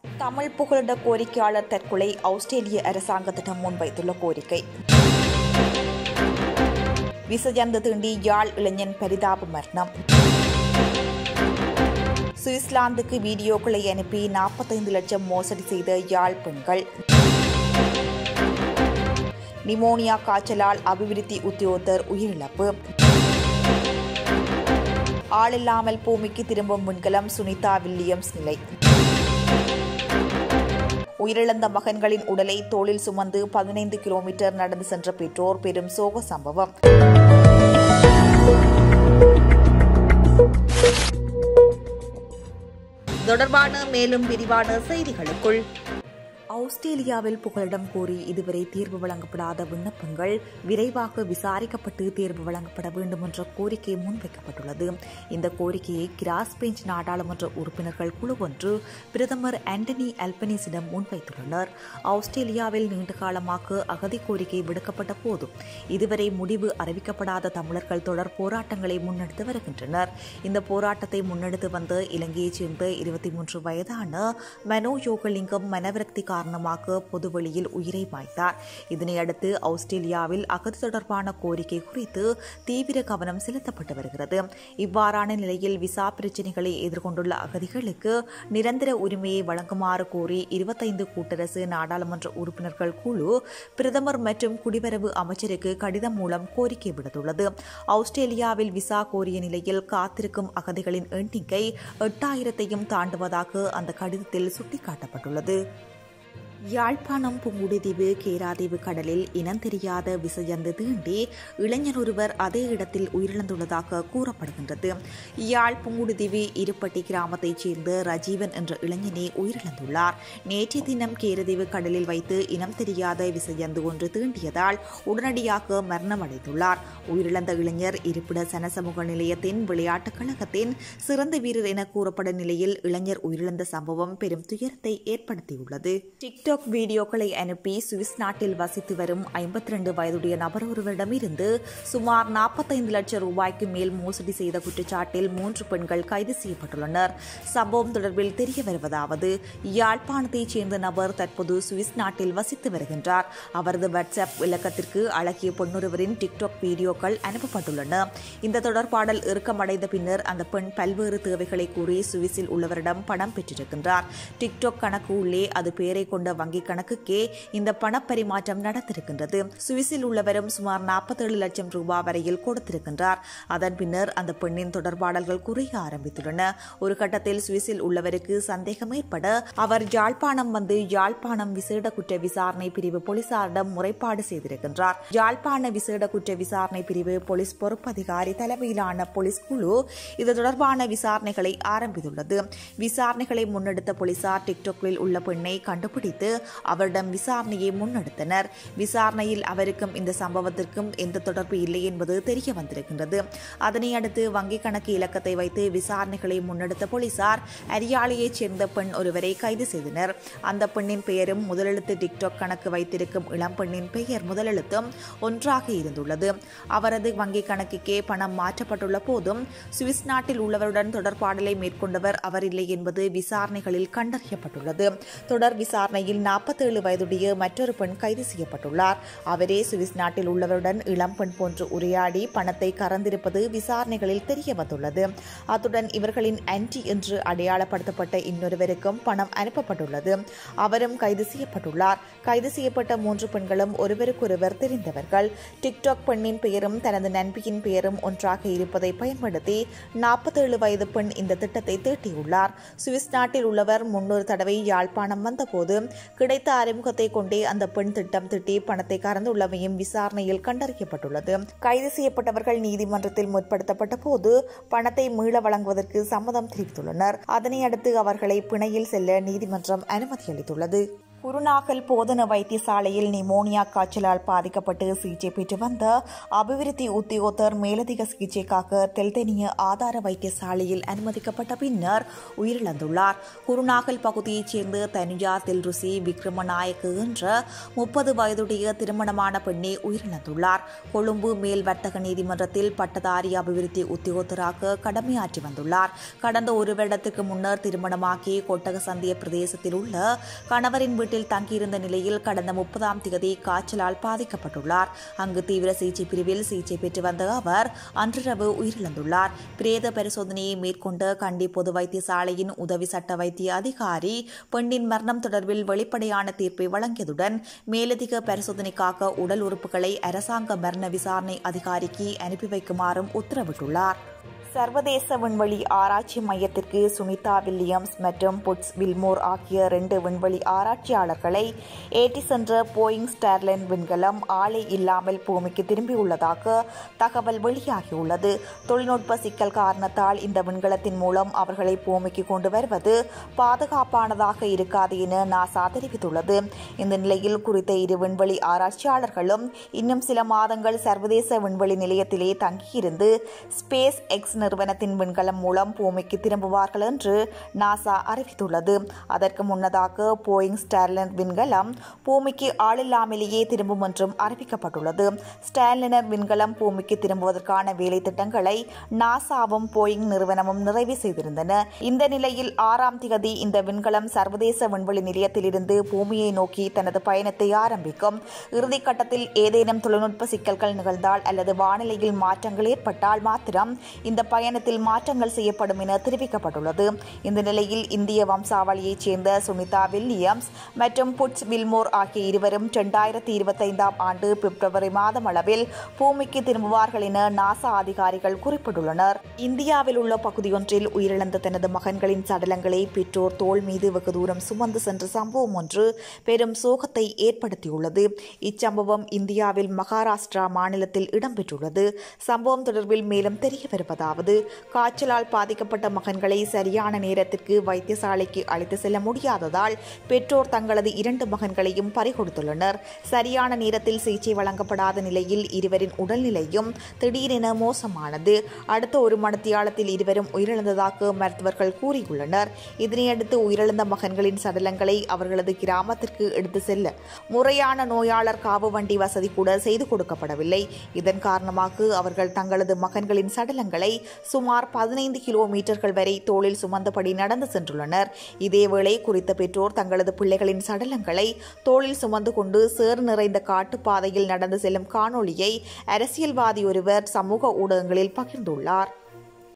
தமிழ் புகலிட கோரிக்கையாளர் தற்கொலை ஆஸ்திரேலிய அரசாங்கத்திடம் முன்வைத்துள்ள கோரிக்கை விசஜந்து தீண்டி யாழ் இளைஞன் பரிதாப மரணம் சுவிட்சர்லாந்துக்கு வீடியோக்களை அனுப்பி நாற்பத்தைந்து லட்சம் மோசடி செய்த யாழ் பெண்கள் நிமோனியா காய்ச்சலால் அபிவிருத்தி உத்தியோகத்தர் உயிரிழப்பு ஆளில்லாமல் பூமிக்கு திரும்பும் விண்கலம் சுனிதா வில்லியம்ஸ் நிலை உயிரிழந்த மகன்களின் உடலை தோளில் சுமந்து பதினைந்து கிலோமீட்டர் நடந்து சென்ற பெற்றோர் பெரும் சோக சம்பவம் தொடர்பான மேலும் விரிவான செய்திகளுக்குள் ஆஸ்திரேலியாவில் புகலிடம் கோரி இதுவரை தீர்வு வழங்கப்படாத விண்ணப்பங்கள் விரைவாக விசாரிக்கப்பட்டு தீர்வு வழங்கப்பட வேண்டும் என்ற கோரிக்கை முன்வைக்கப்பட்டுள்ளது இந்த கோரிக்கையை கிராஸ் பெஞ்ச் நாடாளுமன்ற உறுப்பினர்கள் குழு ஒன்று பிரதமர் ஆண்டனி அல்பனீஸிடம் முன்வைத்துள்ளனர் ஆஸ்திரேலியாவில் நீண்ட காலமாக அகதி கோரிக்கை விடுக்கப்பட்ட போதும் இதுவரை முடிவு அறிவிக்கப்படாத தமிழர்கள் தொடர் போராட்டங்களை முன்னெடுத்து வருகின்றனர் இந்த போராட்டத்தை முன்னெடுத்து வந்த இலங்கையைச் சேர்ந்த இருபத்தி மூன்று வயதான மனோ யோகலிங்கம் மனவிரக்தி காரணமாக பொதுவெளியில் உயிரை மாய்த்தார் இதனையடுத்து ஆஸ்திரேலியாவில் அகதி தொடர்பான கோரிக்கை குறித்து தீவிர கவனம் செலுத்தப்பட்டு வருகிறது இவ்வாறான நிலையில் விசா பிரச்சினைகளை எதிர்கொண்டுள்ள அகதிகளுக்கு நிரந்தர உரிமையை வழங்குமாறு கோரி இருபத்தைந்து கூட்டரசு நாடாளுமன்ற உறுப்பினர்கள் குழு பிரதமர் மற்றும் குடிவரவு அமைச்சருக்கு கடிதம் மூலம் கோரிக்கை விடுத்துள்ளது ஆஸ்திரேலியாவில் விசா கோரிய நிலையில் காத்திருக்கும் அகதிகளின் எண்ணிக்கை எட்டாயிரத்தையும் தாண்டுவதாக அந்த கடிதத்தில் சுட்டிக்காட்டப்பட்டுள்ளது யாழ்ப்பாணம் புங்குடுதீவு கேராதீவு கடலில் இனம் தெரியாத விசையந்து தீண்டி இளைஞர் ஒருவர் அதே இடத்தில் உயிரிழந்துள்ளதாக கூறப்படுகின்றது யாழ் புங்குடுதீவு இருப்பட்டி கிராமத்தைச் சேர்ந்த ரஜீவன் என்ற இளைஞனே உயிரிழந்துள்ளார் நேற்றைய தினம் கேரதீவு கடலில் வைத்து இனம் தெரியாத விசையந்து ஒன்று தீண்டியதால் உடனடியாக மரணமடைந்துள்ளார் உயிரிழந்த இளைஞர் இருப்பிட சனசமூக நிலையத்தின் விளையாட்டுக் கழகத்தின் சிறந்த வீரர் என கூறப்படும் நிலையில் இளைஞர் உயிரிழந்த சம்பவம் பெரும் துயரத்தை ஏற்படுத்தியுள்ளது டிக்டாக் வீடியோக்களை அனுப்பி சுவிஸ் நாட்டில் வசித்து வரும் ஐம்பத்தி ரெண்டு வயதுடைய நபர் ஒருவரிடமிருந்து சுமார் நாற்பத்தைந்து லட்சம் ரூபாய்க்கு மேல் மோசடி செய்த குற்றச்சாட்டில் மூன்று பெண்கள் கைது செய்யப்பட்டுள்ளனர் சம்பவம் தொடர்பில் தெரிய வருவதாவது யாழ்ப்பாணத்தைச் சேர்ந்த நபர் தற்போது சுவிஸ் நாட்டில் வசித்து வருகின்றார் அவரது வாட்ஸ்அப் இலக்கத்திற்கு அழகிய பொன்னொருவரின் டிக்டாக் வீடியோக்கள் அனுப்பப்பட்டுள்ளன இந்த தொடர்பாடல் இறுக்கமடைந்த பின்னர் அந்த பெண் பல்வேறு தேவைகளை கூறி சுவிஸில் உள்ளவரிடம் பணம் பெற்றிருக்கின்றார் டிக்டாக் கணக்கு உள்ளே அது பெயரை கொண்ட வங்கிக் கணக்குக்கே இந்த பணப்பரிமாற்றம் நடத்திருக்கின்றது சுவிஸில் உள்ளவரும் சுமார் நாற்பத்தேழு லட்சம் ரூபாய் வரையில் கொடுத்திருக்கின்றார் அதன் பின்னர் அந்த பெண்ணின் தொடர்பாடல்கள் குறைய ஆரம்பித்துள்ளன ஒரு கட்டத்தில் சுவிஸில் உள்ளவருக்கு சந்தேகம் ஏற்பட அவர் யாழ்ப்பாணம் வந்து யாழ்ப்பாணம் விசேட குற்ற விசாரணை பிரிவு போலீசாரிடம் முறைப்பாடு செய்திருக்கின்றார் யாழ்ப்பாண விசேட குற்ற விசாரணை பிரிவு போலீஸ் பொறுப்பதிகாரி தலைமையிலான போலீஸ் குழு இது தொடர்பான விசாரணைகளை ஆரம்பித்துள்ளது விசாரணைகளை முன்னெடுத்த போலீசார் டிக்டாக்கில் உள்ள பெண்ணை கண்டுபிடித்து அவரிடம் விசாரணையை முன்னெடுத்தனர் விசாரணையில் அவருக்கும் இந்த சம்பவத்திற்கும் எந்த தொடர்பு இல்லை என்பது தெரிய வந்திருக்கின்றது அதனை அடுத்து வங்கிக் கணக்கு இலக்கத்தை வைத்து விசாரணைகளை முன்னெடுத்த போலீசார் அரியாலையைச் சேர்ந்த பெண் ஒருவரை கைது செய்தனர் அந்த பெண்ணின் பெயரும் முதலெழுத்து டிக்டாக் கணக்கு வைத்திருக்கும் இளம் பெண்ணின் பெயர் முதலெழுத்தும் ஒன்றாக இருந்துள்ளது அவரது வங்கிக் கணக்குக்கே பணம் மாற்றப்பட்டுள்ள போதும் சுவிஸ் நாட்டில் உள்ளவருடன் தொடர்பாடலை மேற்கொண்டவர் அவர் இல்லை என்பது விசாரணைகளில் கண்டறியப்பட்டுள்ளது தொடர் விசாரணையில் நாற்பத்தேழு வயதுடைய மற்றொரு பெண் கைது செய்யப்பட்டுள்ளார் அவரே சுவிஸ் நாட்டில் உள்ளவருடன் இளம் பெண் போன்று உரையாடி பணத்தை கறந்திருப்பது விசாரணைகளில் தெரிய வந்துள்ளது அத்துடன் இவர்களின் ஆன்டி என்று அடையாளப்படுத்தப்பட்ட இன்னொருவருக்கும் பணம் அனுப்பப்பட்டுள்ளது அவரும் கைது செய்யப்பட்டுள்ளார் கைது செய்யப்பட்ட மூன்று பெண்களும் ஒருவருக்கொருவர் தெரிந்தவர்கள் டிக்டாக் பெண்ணின் பெயரும் தனது நண்பியின் பெயரும் ஒன்றாக இருப்பதை பயன்படுத்தி நாற்பத்தேழு வயது பெண் இந்த திட்டத்தை தீட்டியுள்ளார் சுவிஸ் நாட்டில் உள்ளவர் முன்னொரு தடவை யாழ்ப்பாணம் வந்தபோது கிடைத்த அறிமுகத்தை கொண்டே அந்த பெண் திட்டம் திட்டி பணத்தை கறந்துள்ளமையும் விசாரணையில் கண்டறியப்பட்டுள்ளது கைது செய்யப்பட்டவர்கள் நீதிமன்றத்தில் முற்படுத்தப்பட்ட போது பணத்தை மீள வழங்குவதற்கு சம்மதம் தெரிவித்துள்ளனர் அதனை அடுத்து அவர்களை பிணையில் செல்ல நீதிமன்றம் அனுமதி அளித்துள்ளது குருநாகல் போதன வைத்தியசாலையில் நிமோனியா காய்ச்சலால் பாதிக்கப்பட்டு சிகிச்சை பெற்று வந்த அபிவிருத்தி உத்தியோகத்தர் மேலதிக சிகிச்சைக்காக தெல்தெனிய ஆதார வைத்தியசாலையில் அனுமதிக்கப்பட்ட பின்னர் உயிரிழந்துள்ளார் குருநாகல் பகுதியைச் சேர்ந்த தனுஜா தில்ருசி விக்ரமநாயக்கு என்ற முப்பது வயதுடைய திருமணமான பெண்ணே உயிரிழந்துள்ளார் கொழும்பு மேல் வர்த்தக நீதிமன்றத்தில் பட்டதாரி அபிவிருத்தி உத்தியோகத்தராக கடமையாற்றி வந்துள்ளார் கடந்த ஒரு வருடத்துக்கு முன்னர் திருமணமாகி கொட்டக சந்திய பிரதேசத்தில் உள்ள கணவரின் வீட்டில் தங்கியிருந்த நிலையில் கடந்த முப்பதாம் திகதி காய்ச்சலால் பாதிக்கப்பட்டுள்ளார் அங்கு தீவிர சிகிச்சை பிரிவில் சிகிச்சை பெற்று வந்த அவர் அன்றிரவு உயிரிழந்துள்ளார் பிரேத பரிசோதனையை மேற்கொண்ட கண்டி பொது வைத்தியசாலையின் உதவி சட்ட வைத்திய அதிகாரி பெண்ணின் மரணம் தொடர்பில் வெளிப்படையான தீர்ப்பை வழங்கியதுடன் மேலதிக பரிசோதனைக்காக உடல் உறுப்புகளை அரசாங்க மரண விசாரணை அதிகாரிக்கு அனுப்பி வைக்குமாறும் உத்தரவிட்டுள்ளார் சர்வதேச விண்வெளி ஆராய்ச்சி மையத்திற்கு சுனிதா வில்லியம்ஸ் மற்றும் புட்ஸ் வில்மோர் ஆகிய ரெண்டு விண்வெளி ஆராய்ச்சியாளர்களை ஏற்றி சென்ற போயிங் ஸ்டெர்லின் விண்கலம் ஆளை இல்லாமல் பூமிக்கு திரும்பியுள்ளதாக தகவல் வெளியாகியுள்ளது தொழில்நுட்ப சிக்கல் காரணத்தால் இந்த விண்கலத்தின் மூலம் அவர்களை பூமிக்கு கொண்டு வருவது பாதுகாப்பானதாக இருக்காது என நாசா தெரிவித்துள்ளது இந்த நிலையில் குறித்த இரு விண்வெளி ஆராய்ச்சியாளர்களும் இன்னும் சில மாதங்கள் சர்வதேச விண்வெளி நிலையத்திலே தங்கியிருந்து ஸ்பேஸ் எக்ஸ் நிறுவனத்தின் விண்கலம் மூலம் பூமிக்கு திரும்புவார்கள் என்று நாசா அறிவித்துள்ளது அதற்கு முன்னதாக போயிங் ஸ்டார்லின் விண்கலம் பூமிக்கு ஆளில்லாமலேயே திரும்பும் என்றும் அறிவிக்கப்பட்டுள்ளது ஸ்டார்லினர் விண்கலம் பூமிக்கு திரும்புவதற்கான வேலை திட்டங்களை நாசாவும் போயிங் நிறுவனமும் நிறைவு செய்திருந்தன இந்த நிலையில் ஆறாம் திகதி இந்த விண்கலம் சர்வதேச விண்வெளி நிலையத்திலிருந்து பூமியை நோக்கி தனது பயணத்தை ஆரம்பிக்கும் இறுதிக்கட்டத்தில் ஏதேனும் தொழில்நுட்ப சிக்கல்கள் நிகழ்ந்தால் அல்லது வானிலையில் மாற்றங்கள் ஏற்பட்டால் மாத்திரம் இந்த பயணத்தில் மாற்றங்கள் செய்யப்படும் என தெரிவிக்கப்பட்டுள்ளது இந்த நிலையில் இந்திய வம்சாவளியைச் சேர்ந்த சுனிதா வில்லியம்ஸ் மற்றும் புட்ஸ் வில்மோர் ஆகிய இருவரும் இரண்டாயிரத்தி இருபத்தைந்தாம் ஆண்டு பிப்ரவரி மாதம் அளவில் பூமிக்கு திரும்புவார்கள் என நாசா அதிகாரிகள் குறிப்பிட்டுள்ளனர் இந்தியாவில் உள்ள பகுதியொன்றில் உயிரிழந்த தனது மகன்களின் சடலங்களை பெற்றோர் தோல் மீது வெகு தூரம் சுமந்து சென்ற சம்பவம் ஒன்று பெரும் சோகத்தை ஏற்படுத்தியுள்ளது இச்சம்பவம் இந்தியாவில் மகாராஷ்டிரா மாநிலத்தில் இடம்பெற்றுள்ளது சம்பவம் தொடர்பில் மேலும் தெரிய வருவதாவது காய்ச்சலால் பாதிக்கப்பட்ட மகன்களை சரியான நேரத்திற்கு வைத்தியசாலைக்கு அழைத்து செல்ல முடியாததால் பெற்றோர் தங்களது இரண்டு மகன்களையும் பறிகொடுத்துள்ளனர் சரியான நேரத்தில் சிகிச்சை வழங்கப்படாத நிலையில் இருவரின் உடல்நிலையும் திடீரென மோசமானது அடுத்த ஒரு மணித்தியாலத்தில் இருவரும் உயிரிழந்ததாக மருத்துவர்கள் கூறியுள்ளனர் இதனையடுத்து உயிரிழந்த மகன்களின் சடலங்களை அவர்களது கிராமத்திற்கு எடுத்து செல்ல முறையான நோயாளர் காவு வண்டி வசதி கூட செய்து கொடுக்கப்படவில்லை இதன் காரணமாக அவர்கள் தங்களது மகன்களின் சடலங்களை சுமார் பதினைந்து கிலோமீட்டர்கள் வரை தோளில் சுமந்தபடி நடந்து சென்றுள்ளனர் இதேவேளை குறித்த பெற்றோர் தங்களது பிள்ளைகளின் சடலங்களை தோளில் சுமந்து கொண்டு சேறு நிறைந்த காட்டுப்பாதையில் நடந்து செல்லும் காணொளியை அரசியல்வாதி ஒருவர் சமூக ஊடகங்களில் பகிர்ந்துள்ளார்